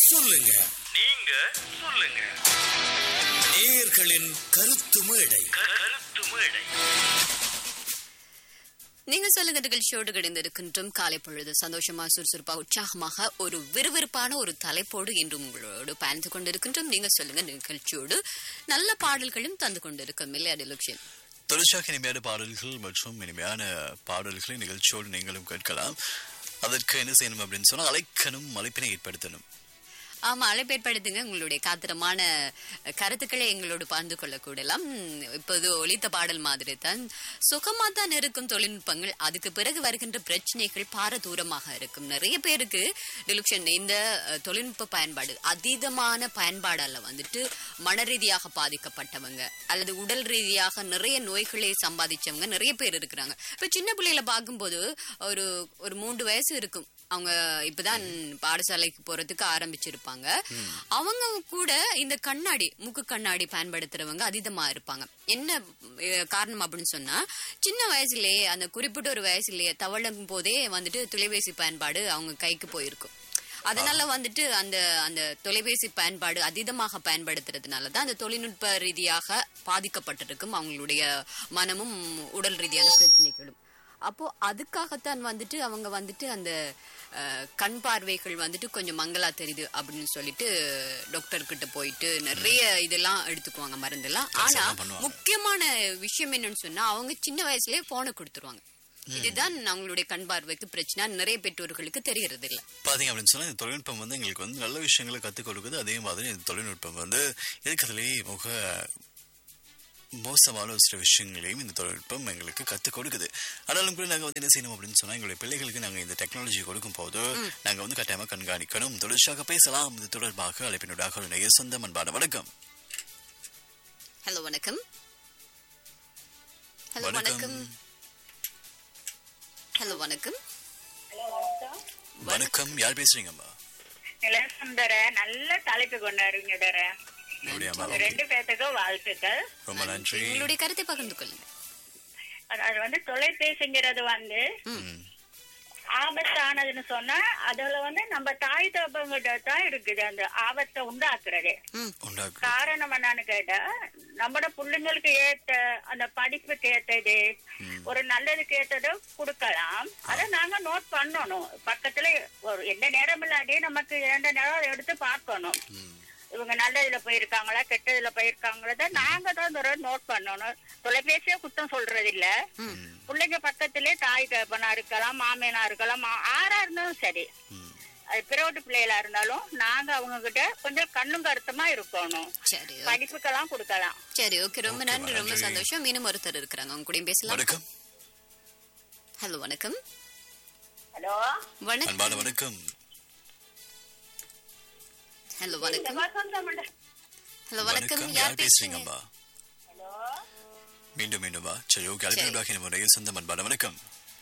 சொல்லுங்க நீங்க சொல்லுங்க நேயர்களின் கருத்து மேடை கருத்து மேடை நீங்க சொல்லுங்க நிகழ்ச்சியோடு கிடைந்திருக்கின்றோம் காலை பொழுது சந்தோஷமா சுறுசுறுப்பா உற்சாகமாக ஒரு விறுவிறுப்பான ஒரு தலைப்போடு இன்று உங்களோடு பயணித்து கொண்டிருக்கின்றோம் நீங்க சொல்லுங்க நிகழ்ச்சியோடு நல்ல பாடல்களும் தந்து கொண்டிருக்கும் இல்லையா டிலக்ஷன் தொடர்ச்சியாக இனிமையான பாடல்கள் மற்றும் இனிமையான பாடல்களை நிகழ்ச்சியோடு நீங்களும் கேட்கலாம் அதற்கு என்ன செய்யணும் அப்படின்னு சொன்னா அழைக்கணும் அழைப்பினை ஏற்படுத்தணும் ஆமா அழைப்பேற்படுத்துங்க உங்களுடைய காத்திரமான கருத்துக்களை எங்களோடு பகிர்ந்து கொள்ளக்கூடலாம் உம், இப்போது ஒலித்த பாடல் மாதிரி தான் சுகமா தான் இருக்கும் தொழில்நுட்பங்கள் அதுக்கு பிறகு வருகின்ற பிரச்சனைகள் பார தூரமாக இருக்கும் நிறைய பேருக்கு டிலுக்ஷன் இந்த அஹ், தொழில்நுட்ப பயன்பாடு அதீதமான பயன்பாடால வந்துட்டு மன ரீதியாக பாதிக்கப்பட்டவங்க அல்லது உடல் ரீதியாக நிறைய நோய்களை சம்பாதிச்சவங்க நிறைய பேர் இருக்கிறாங்க இப்ப சின்ன பிள்ளைகளை பார்க்கும்போது ஒரு ஒரு மூன்று வயசு இருக்கும் அவங்க இப்பதான் பாடசாலைக்கு போறதுக்கு ஆரம்பிச்சிருப்பாங்க அவங்க கூட இந்த கண்ணாடி மூக்கு கண்ணாடி பயன்படுத்துறவங்க அதீதமா இருப்பாங்க என்ன அஹ், காரணம் அப்படின்னு சொன்னா சின்ன வயசுலயே அந்த குறிப்பிட்ட ஒரு வயசுலயே தவழும் போதே வந்துட்டு தொலைபேசி பயன்பாடு அவங்க கைக்கு போயிருக்கும் அதனால வந்துட்டு அந்த அந்த தொலைபேசி பயன்பாடு அதீதமாக பயன்படுத்துறதுனால தான் அந்த தொழில்நுட்ப ரீதியாக பாதிக்கப்பட்டிருக்கும் அவங்களுடைய மனமும் உடல் ரீதியான பிரச்சனைகளும் அப்போ அதுக்காகத்தான் வந்துட்டு அவங்க வந்துட்டு அந்த அஹ், கண் பார்வைகள் வந்துட்டு கொஞ்சம் மங்களா தெரியுது அப்படின்னு சொல்லிட்டு டாக்டர் கிட்ட போயிட்டு நிறைய இதெல்லாம் எடுத்துக்குவாங்க மருந்தெல்லாம் ஆனா எல்லாம் பண்ணுவாங்க. முக்கியமான விஷயம் என்னன்னு சொன்னா அவங்க சின்ன வயசுலயே போனை கொடுத்துருவாங்க இதுதான் அவங்களுடைய கண் பார்வைக்கு பிரச்சனை நிறைய பெற்றோர்களுக்கு தெரியறது இல்ல பாத்தீங்க அப்படின்னு சொன்னா இந்த தொழில்நுட்பம் வந்து எங்களுக்கு வந்து நல்ல விஷயங்களை கத்துக் கொடுக்குது அதே மாதிரி இந்த தொழில்நுட்பம் வந்து இருக்கிறதுலேயே மிக மோசமான ஒரு சில விஷயங்களையும் இந்த தொழில்நுட்பம் எங்களுக்கு கத்துக் கொடுக்குது ஆனாலும் கூட நாங்க வந்து என்ன செய்யணும் அப்படின்னு சொன்னா எங்களுடைய பிள்ளைகளுக்கு நாங்க இந்த டெக்னாலஜி கொடுக்கும் போது நாங்க வந்து கட்டாயமா கண்காணிக்கணும் தொடர்ச்சியாக பேசலாம் இது தொடர்பாக அழைப்பினூடாக ஒரு நேய சொந்தம் அன்பான வணக்கம் ஹலோ வணக்கம் ஹலோ வணக்கம் வணக்கம் ஹலோ வணக்கம் வணக்கம் யார் பேசுறீங்கம்மா நிலசுந்தர நல்ல தலைப்பு கொண்டாருங்க தர அப்படியாம்மா உங்க ரெண்டு பேர்த்துக்கும் வாழ்த்துக்கள் ரொம்ப நன்றி உங்களுடைய கருத்தை பகிர்ந்து கொள்ளுங்க அது- அது வந்து தொலைபேசிங்கிறது வந்து ம். ஆபத்தானதுன்னு சொன்னா அதுல வந்து நம்ம தாய் தப்பங்கிட்ட தான் இருக்குது அந்த ஆபத்தை உண்டாக்குறது உண்டாக்கு காரணம் என்னன்னு கேட்டா நம்மட பிள்ளைங்களுக்கு ஏத்த அந்த படிப்புக்கு ஏத்தது ஒரு நல்லதுக்கு ஏத்ததை கொடுக்கலாம் அதை நாங்க நோட் பண்ணணும் பக்கத்துல ஒரு எந்த நேரம் இல்லாட்டி நமக்கு எந்த நேரம் அதை எடுத்து பார்க்கணும் இவங்க நல்லதுல போயிருக்காங்களா கெட்டதுல போயிருக்காங்களா நாங்க தான் இந்த நோட் பண்ணணும் தொலைபேசியே குத்தம் சொல்றது இல்ல பிள்ளைங்க பக்கத்திலே தாய் தகப்பனா இருக்கலாம் மாமேனா இருக்கலாம் மா- ஆறா இருந்தாலும் சரி அது பிறவட்டு பிள்ளைகளா இருந்தாலும் நாங்க அவங்க கிட்ட கொஞ்சம் கண்ணும் கருத்துமா இருக்கணும் சரி ஓ- படிப்புக்கெல்லாம் கொடுக்கலாம் சரி ஓகே ரொம்ப Okay, நன்றி ரொம்ப நன்றி. சந்தோஷம் இன்னும் ஒருத்தர் இருக்கிறாங்க அவங்க கூடயும் பேசலாம் வணக்கம் ஹலோ வணக்கம் ஹலோ வணக்கம் அன்பான வணக்கம் ஹலோ வணக்கம் ஹலோ வணக்கம் வணக்கம் யார் யார் பேசுறீங்க பேசுறீங்கம்மா மீண்டும் மீண்டுமா சரி ஓகே அழைப்பினூடாக நம்முடைய சொந்தம் அன்பான வணக்கம்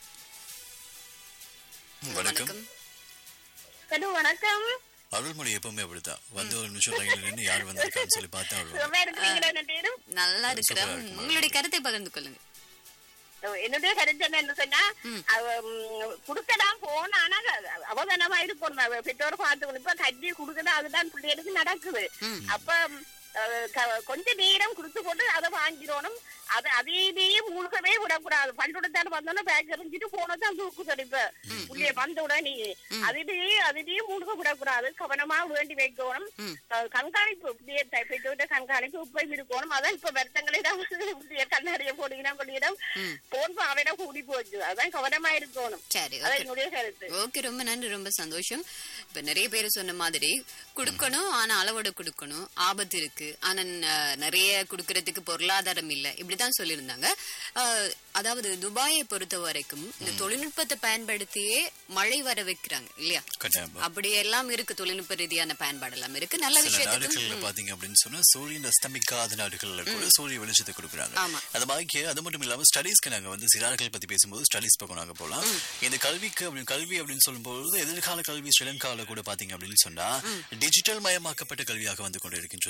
வணக்கம் ஹலோ வணக்கம் அருள்மொழி எப்பவுமே அப்படித்தான் வந்து ஒரு நிமிஷம் லைன்ல நின்று யார் வந்திருக்கான்னு சொல்லி பார்த்தா வருவாங்க சுகமா இருக்கிறீங்களா ரெண்டு பேரும்? நல்லா இருக்கிறேன் சூப்பரா இருக்கு. உங்களுடைய கருத்தை பகிர்ந்து கொள்ளுங்க என்னுடைய கருத்து என்ன சொன்னா அவ, ம், குடுக்கலாம் போன ஆனா அவதானமா இருக்கும் அவ பெற்றோர் பார்த்து இப்ப கல்வி குடுக்கணும் அதுதான் பிள்ளைகளுக்கு நடக்குது அப்ப அஹ், க- கொஞ்ச நேரம் கொடுத்து போட்டு அதை வாங்கிடணும் அது அதையிலேயே மூழ்கவே விடக்கூடாது பள்ளிக்கூடத்தால வந்தோன்னா பேக் எறிஞ்சிட்டு போனதான் தூக்குது இப்ப புள்ளைய வந்த உடனே அதிலேயே அதிலேயே மூழ்க விடக்கூடாது கவனமா வேண்டி வைக்கணும் அஹ், கண்காணிப்பு புள்ளைய பெற்றோர்கிட்ட கண்காணிப்பு இப்ப இருக்கணும் அதான் இப்ப வருத்தங்களே தான் புள்ளைய கண்ணாடிய போடுகிறோம் கொள்ளிடம் போன் பாவையிட கூடி போச்சு அதான் கவனமா இருக்கணும் சரி அதான் ஓகே என்னுடைய கருத்து ஓகே ரொம்ப நன்றி ரொம்ப சந்தோஷம் இப்ப நிறைய பேர் சொன்ன மாதிரி கொடுக்கணும் ஆனா அளவோட கொடுக்கணும் ஆபத்து இருக்கு ஆனா ந- நிறைய கொடுக்கறதுக்கு பொருளாதாரம் இல்ல இப்படிதான் சொல்லியிருந்தாங்க அஹ், அதாவது துபாயை பொறுத்த வரைக்கும் இந்த தொழில்நுட்பத்தை பயன்படுத்தியே மழை வர வைக்கிறாங்க இல்லையா கட்டாயமா அப்படி எல்லாம் இருக்கு தொழில்நுட்ப ரீதியான பயன்பாடு எல்லாம் இருக்கு நல்ல சில விஷயத்துக்கும் நாடுகள்ல பாத்தீங்க அப்படின்னு சொன்னா சூரியன் அஸ்தமிக்காத நாடுகள்ல கூட சூரிய வெளிச்சத்தை கொடுக்குறாங்க ஆமா. அது மாதிரி அது மட்டும் இல்லாம ஸ்டடீஸ்க்கு நாங்க வந்து சிறார்கள் பத்தி பேசும்போது ஸ்டடீஸ் பக்கம் நாங்க போலாம் இந்த கல்விக்கு அப்படின்னு கல்வி அப்படின்னு சொல்லும்போது எதிர்கால கல்வி ஸ்ரீலங்கால கூட பாத்தீங்க அப்படின்னு சொன்னா டிஜிட்டல் மயமாக்கப்பட்ட கல்வியாக வந்து கொண்டு இருக்கின்றது பாடசாலை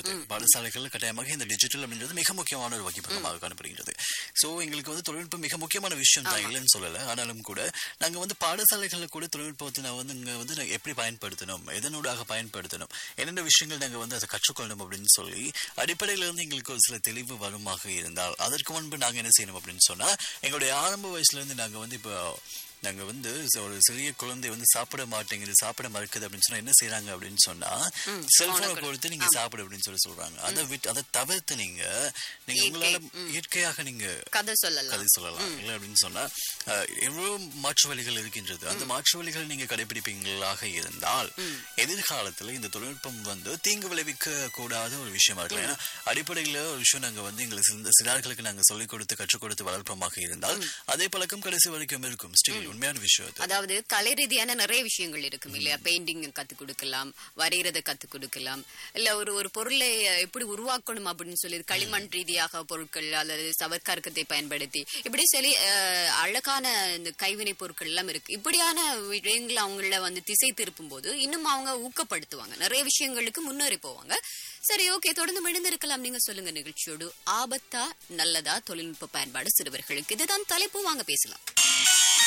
பாடசாலைகள் கட்டாயமாக இந்த டிஜிட்டல் அப்படின்றது மிக முக்கியமான ஒரு வகைப்பங்கமாக காணப்படுகிறது சோ எங்களுக்கு வந்து தொழில்நுட்பம் மிக முக்கியமான விஷயம் தான் இல்லைன்னு சொல்லல ஆனாலும் கூட நாங்க வந்து பாடசாலைகள்ல கூட தொழில்நுட்பத்தை நான் வந்து இங்க வந்து நாங்க எப்படி பயன்படுத்தணும் எதனூடாக பயன்படுத்தணும் என்னென்ன விஷயங்கள் நாங்க வந்து அதை கற்றுக்கொள்ளணும் அப்படின்னு சொல்லி அடிப்படையில இருந்து எங்களுக்கு ஒரு சில தெளிவு வருமாக இருந்தால் அதற்கு முன்பு நாங்க என்ன செய்யணும் அப்படின்னு சொன்னா எங்களுடைய ஆரம்ப வயசுல இருந்து நாங்க வந்து இப்போ நாங்க வந்து ஒரு சிறிய குழந்தை வந்து சாப்பிட மாட்டேங்குது சாப்பிட மறுக்குது அப்படின்னு சொன்னா என்ன செய்யறாங்க அப்படின்னு சொன்னா செல்போனை கொடுத்து நீங்க சாப்பிடு அப்படின்னு சொல்லி சொல்றாங்க அதை விட்டு அதை தவிர்த்து நீங்க நீங்க உங்களால இயற்கையாக நீங்க கதை சொல்லலாம் கதை சொல்லலாம் இல்லை அப்படின்னு சொன்னா அஹ், எவ்வளவு மாற்று வழிகள் இருக்கின்றது அந்த மாற்று வழிகளை நீங்க கடைபிடிப்பீங்களாக இருந்தால் எதிர்காலத்துல இந்த தொழில்நுட்பம் வந்து தீங்கு விளைவிக்க கூடாத ஒரு விஷயமா இருக்கலாம் ஏன்னா அடிப்படையில ஒரு விஷயம் நாங்க வந்து எங்களுக்கு சிறந்த சிறார்களுக்கு நாங்க சொல்லிக் கொடுத்து கற்றுக் கொடுத்து வளர்ப்பமாக இருந்தால் அதே பழக்கம் கடைசி வரைக்கும் இருக்கும் ஸ்டில் உண்மையான விஷயம் அது அதாவது கலை ரீதியான நிறைய விஷயங்கள் இருக்கும் இல்லையா பெயிண்டிங் கத்து கொடுக்கலாம் வரைகிறத கத்து கொடுக்கலாம் இல்ல ஒரு ஒரு பொருளை எப்படி உருவாக்கணும் அப்படின்னு சொல்லி களிமண் ரீதியாக பொருட்கள் அல்லது சவர்க்கர்க்கத்தை பயன்படுத்தி இப்படி சொல்லி அஹ், அழகான இந்த கைவினை பொருட்கள் எல்லாம் இருக்கு இப்படியான விஷயங்களை அவங்கள வந்து திசை திருப்பும் போது இன்னும் அவங்க ஊக்கப்படுத்துவாங்க நிறைய விஷயங்களுக்கு முன்னேறி போவாங்க சரி ஓகே தொடர்ந்து மிழ்ந்திருக்கலாம் நீங்க சொல்லுங்க நிகழ்ச்சியோடு ஆபத்தா நல்லதா தொழில்நுட்ப பயன்பாடு சிறுவர்களுக்கு இதுதான் தலைப்பு வாங்க பேசலாம்